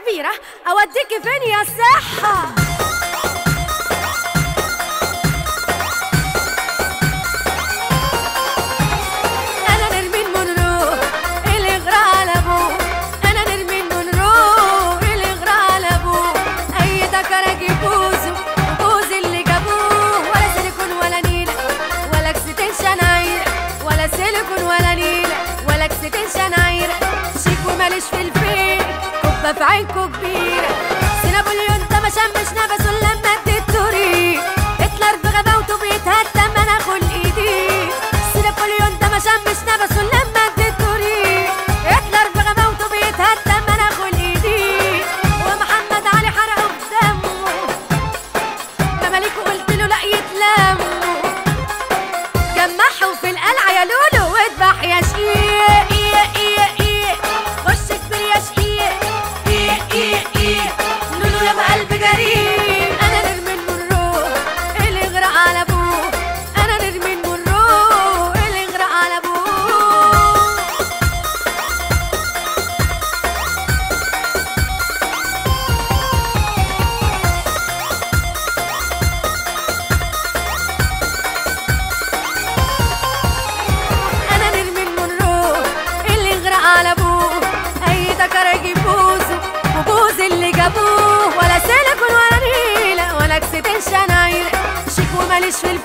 كبيرة أوديكي فين يا صحة أنا نرمين منروق اللي غرى على أبوه أنا نرمين منروق اللي غرى على أبوه أي ذكر أجيب بوزه بوز اللي جابوه ولا سيليكون ولا نيلة ولا كستين شناير ولا سيليكون ولا نيلة ولا كستين شناير شيك وماليش في الفيل كبة في عينكو كبيرة سينابوليون ده ما شمش نفسه لما اديت طريق هتلر بغباوته بيتهدى ما انا خلق ايديه سينابوليون ده ما شمش نفسه لما اديت طريق هتلر بغباوته بيتهدى ما انا خلق ايديه ومحمد علي حرقه بدمه مماليك قلت له لا يتلموا جمعهم في القلعة يا لولو واذبح يا شقيق إيه إيه إيه خش كبير يا شقيق إيه إيه إيه لولو يا بقلب جريء أنا نرمين منروق اللي يغرق على أبوه أنا نرمين منروق اللي يغرق على أبوه انا نرمي المنروق اللي يغرق على ابوه اي ذكر يجيب بوزه وبوز اللي جابوه ولا سيليكون ولا نيله ولا كستين شناير شيك وماليش في الفيل